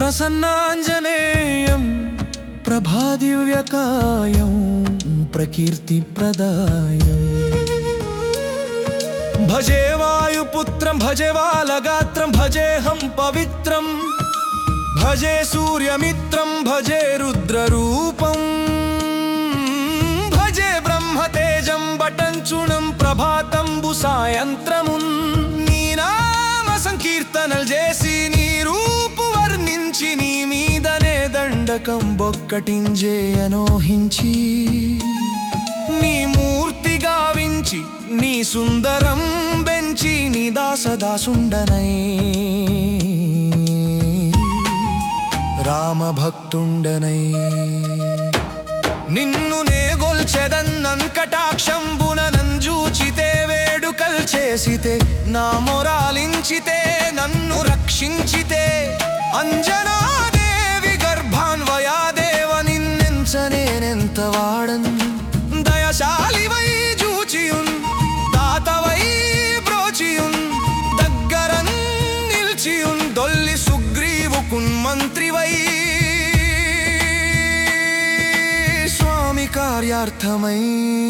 ప్రసన్నాంజనేయం ప్రభాదివ్యకాయం ప్రకీర్తిప్రదాయం భజే వాయుపుత్రం భజే వాలగాత్రం భజేహం పవిత్రం భజే సూర్యమిత్రం భజే రుద్రరూపం భజే బ్రహ్మతేజం బటంచుణం ప్రభాతంబు సాయంత్రమున్ నీ నామ సంకీర్తనలు చేసి నీ రూపు వర్ణించి నీ మీదనే దండకం బొక్కటింజే అనోహించి నీ మూర్తి గావించి నీ సుందరం బెంచి నీ దాసదాసుండనై రామభక్తుండనై నిన్ను నే గొల్చెదన్నన్ కటాక్షంబున నంజూచితే వేడుకల్ చేసితే నా మొరాలించితే నన్ను రక్షించితే అంజనాదేవి గర్భాన్వయాదేవ నిన్నెంచనేనెంత వాడన్ దయశాలివై జూచియున్ దాతవై బ్రోచియున్ దగ్గరన్ నిల్చియున్ దొల్లి సుగ్రీవుకున్ మంత్రివై స్వామి కార్యార్థమై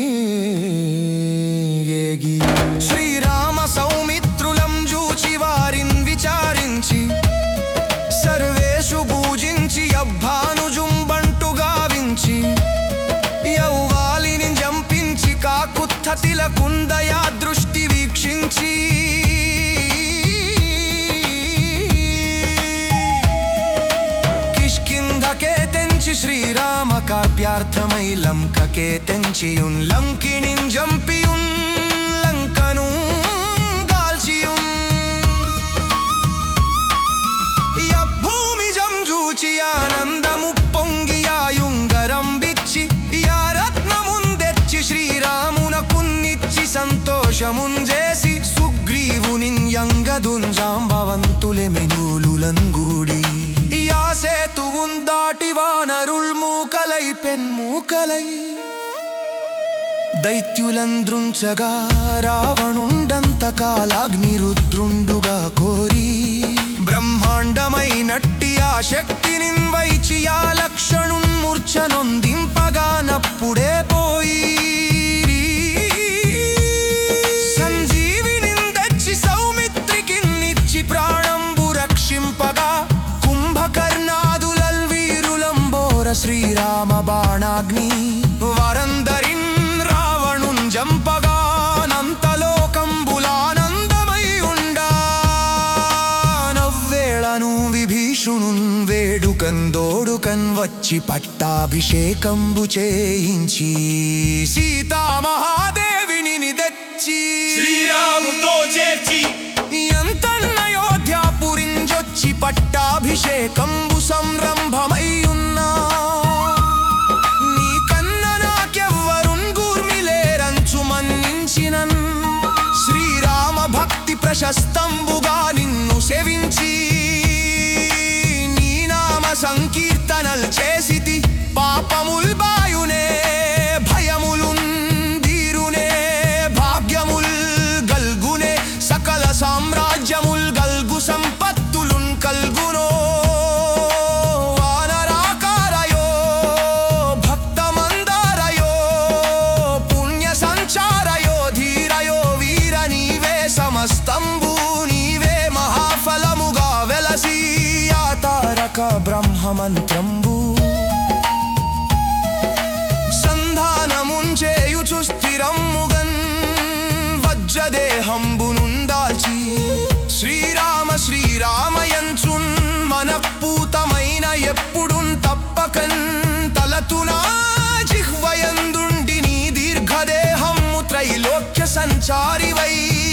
ఏగి శ్రీరామ సౌమిత్రులం జూచి వారిన్ విచారించి సర్వేషు పూజించి అబ్బానుజుంబంటు గావించి యౌవాలిని జంపించి కాకుత్తతిల కుందయా దృష్టి వీక్షించి కిష్కింధకే తెంచి శ్రీరామ కావ్యార్థమై లంకకే తెంచియున్ లంకిణిం జంపియున్ లంకను గాల్చియున్ భూమిజం జూచి ఆనందము పొంగియాయుంగరం బిచ్చి యా రత్నముందెచ్చి శ్రీరామునకున్నిచ్చి సంతోషమున్ చేసి సుగ్రీవునిన్ యంగదుంజాంబవంతులె మెనూలులంగూడి యా సేతువున్ దాటి వానరుల్ మూకలై పెన్మూకలై దైత్యులంద్రుంచగా రావణుండంత కాలాగ్నిరుద్రుండుగా కోరి బ్రహ్మాండమైనట్టి ఆ శక్తిని వైచి ఆ లక్షణున్ మూర్ఛనొందింపగా నప్పుడే పోయి సంజీవిని దచ్చి సౌమిత్రికి ప్రాణంబు రక్షింపగా కుంభకర్ణాదులల్ వీరులంబోర శ్రీరామ బాణాగ్ని వరందరిన్ రావణున్ జంపగానంతలోకంబులానందమై ఉండా నవ్వేళను విభీషణున్ వేడుకన్ దోడుకన్ వచ్చి పట్టాభిషేకంబు చేయించి సీతామహాదేవిని తెచ్చి శ్రీరాముతో చేర్చి ఎంతన్నయోధ్యాపురింజొచ్చి పట్టాభిషేకంబు సంరంభమై ఉన్నా నీ కన్న నాకెవ్వరున్ గూర్మిలేరంచు మన్నించినన్ శ్రీరామ భక్తి ప్రశస్తంబుగా నిన్ను సేవించి నీ నామ సంకీర్తనల్ చేసితి పాపముల్ బాయునే భయములున్ దీరునే భాగ్యముల్ గల్గునే సకల సామ్రాజ్యముల్ గల్గు సంపత్తులున్ కల్గునో వానరాకారయో భక్తమందారయో పుణ్య సంచారయో ధీరయో వీర నీవే సమస్తంబు నీవే మహాఫలముగా వెలసి ఆ తారక బ్రహ్మమంత్రంబు సంధానముంచేయుచు స్థిరమ్ముగన్ వజ్రదేహంబునుందాల్చి శ్రీరామ శ్రీరామయంచున్ మనపూతమైన ఎప్పుడున్ తప్పకన్ తలతునా జిహ్వయందుండి నీ దీర్ఘదేహము త్రైలోక్య సంచారివై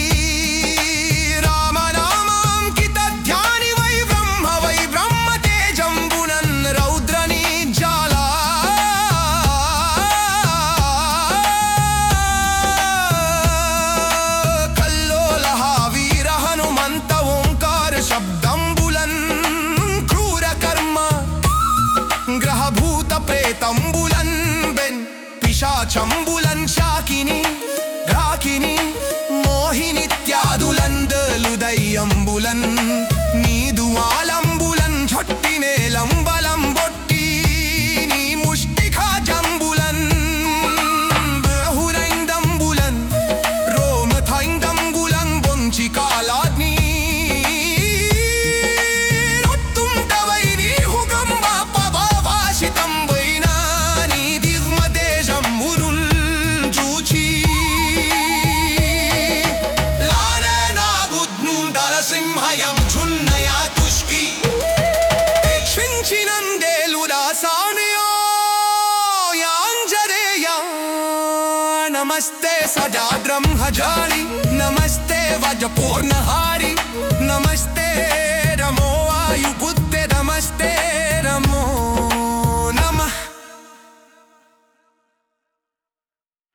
రామనామాంకిత ధ్యానివై బ్రహ్మవై బ్రహ్మతేజంబునన్ రౌద్రనీ జాలా కల్లోలహ వీర హనుమంత ఓంకార శబ్దంబులన్ క్రూర కర్మ గ్రహభూత ప్రేతంబులన్ బెన్ పిశాచంబులన్ శాకిని రాకిని మోహినిత్యాదులందలు దయ్యంబులన్ నీదు ఆలంబులన్ ఝొట్టినే నమస్తే సజాద్రం హజారి నమస్తే వజ పూర్ణహారి నమస్తే